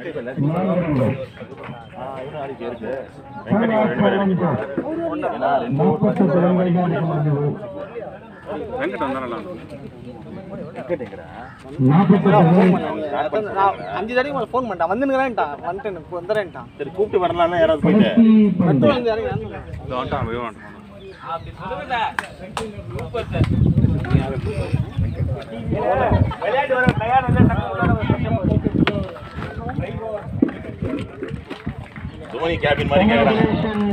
நான்கு நாற்பத்தி தொலைங்கள் வெங்கட் வந்தானே நாற்பத்தி நான் அஞ்சு தடவை மேலே ஃபோன் பண்ணிட்டான் வந்துனுங்கிறேன்ட்டான் வந்துட்டேன் இப்போ வந்துடுறேன்ட்டான் சரி கூப்பிட்டு வரலாம்னா யாராவது போயிட்டு பத்து வந்து இறங்கி வந்து இந்த வந்துட்டான் போய் வந்துட்டான் தோனி கேபின் மாதிரி கேட்குறாங்க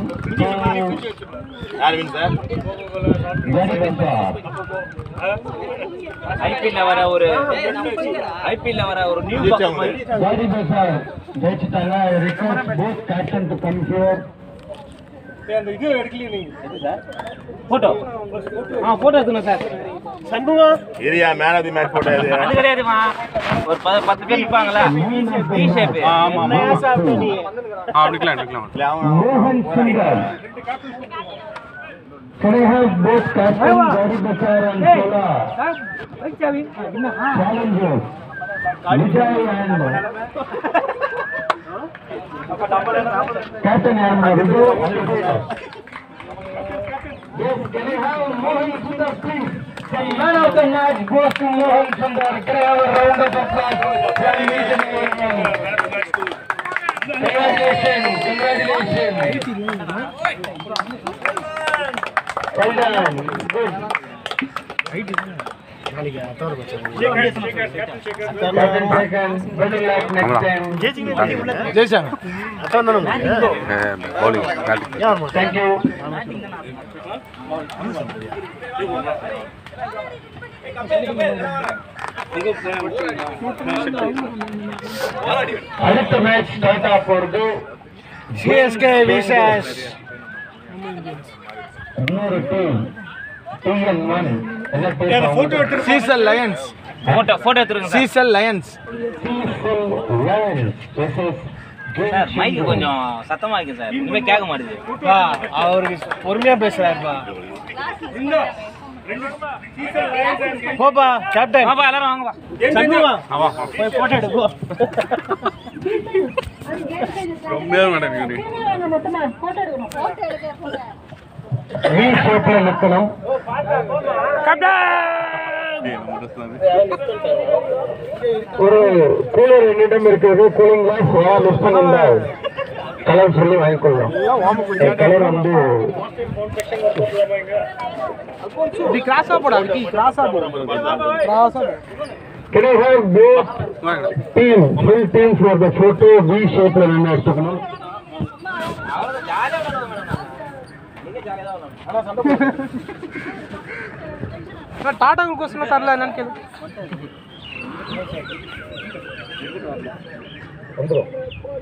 யார் வின் சார் ஐபிஎல்ல வர ஒரு ஐபிஎல்ல வர ஒரு நியூ ஜெயிச்சவங்க. Very good, sir. ஜெயிச்சிட்டாங்க I request both captain to come here. Photo ஆ போட்டோ எடுக்கணும் sir area man of the match photo இது அது கிடையாதுமா ஒரு பத்து பத்து பேர் நிற்பாங்களா டி ஷேப் ஆமா ஆமா ஆ அப்படிக்கலாம் எடுக்கலாம் இல்ல அவன் Mohan Sundar. Can I have both captain Gary Basar and Sola? Challengers. Vijay and Captain Yarma Vijay. Yes, can I have Mohan Sundar please? The man of the match goes to Mohan Sundar. Can I have a round of applause? Television Union. Congratulations, congratulations. Well done. Good. Captain second, better luck next time. Bowling batting Thank you. அடுத்த match start ஆக போறது CSK Vishesh இன்னொரு team TN one என்ன பேர் சீசல் lions photo photo எடுத்துருங்க sir சீசல் lions sir mic கொஞ்சம் சத்தமா இருக்கு சார் இனிமே கேட்க மாட்டேங்குது அவருக்கு பொறுமையா பேசுறாருப்பா போப்பா கேப்டன் வாப்பா எல்லாரும் வாங்கப்பா சந்துவா ஆமா போய் போட்டோ எடுப்போ ரொம்ப நேரம் நடக்குது வி ஷேப்ல நிக்கணும் ஒரு கூலர் என்னிடம் இருக்கிறது கூலிங் கிளாஸ் யார் மிஸ் பண்ணிருந்தால் கலர் சொல்லி வாங்கிக்கொள்ளும் கலர் வந்து இப்படி கிராஸா போடா விக்கி கிராஸா போடு கிராஸா போடு Can I have both team, full team for the photo V shape ல நின்று எடுத்துக்கணும் நான் டாடா கோசம் தரல என்னன்னு கேளு வந்துரும்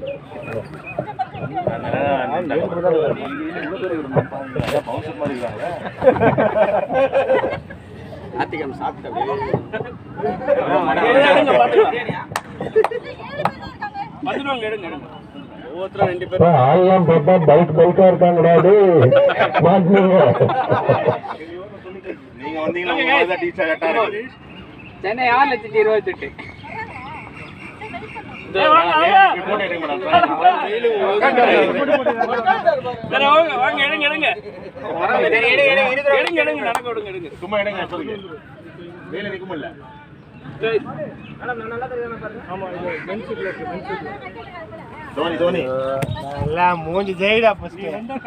அப்பா, ஆள்லாம் பார்த்தா பைக் பைக்கா இருக்காங்கடா டேய். மாட்டுனீங்க. நீங்க வந்தீங்கன்னா டீச்சர் கரெக்டா இருக்கு சென்னை ஆறு லட்சத்தி இருபத்தெட்டு போட்டோ எடுக்க வாங்க எடுங்க எடுங்க எடுங்க எடுங்க நடக்க விடுங்க எடுங்க சும்மா எடுங்க இப்போதைக்கு வேலை நிற்க முடியல தோனி தோனி எல்லாம் மூஞ்சி ஜெயிடா ஃபர்ஸ்ட்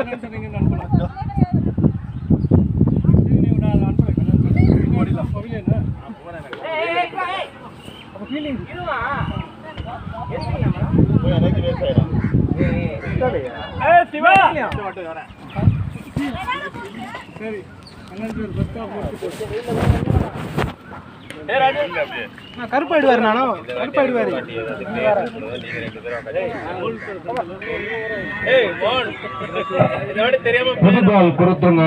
போய் அனைத்து வேஸ்ட் ஆயிடும் கருப்பாயிடுவாரு நானும் கருப்பாயிடுவாரு புது பால் கொடுத்துங்க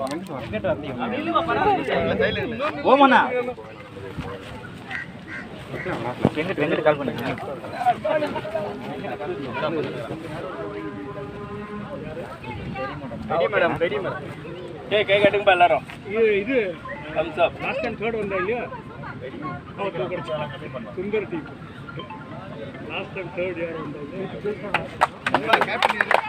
ஓமண்ணா வெங்கட் வெங்கட் கால் பண்ணுங்க ஏய் கை கட்டுங்கப்பா எல்லாரும் இது இது thumbs up last time third வந்தா இல்லையா அவன் தோக்கடிச்சான் Sundar team last time third யார் வந்தாங்க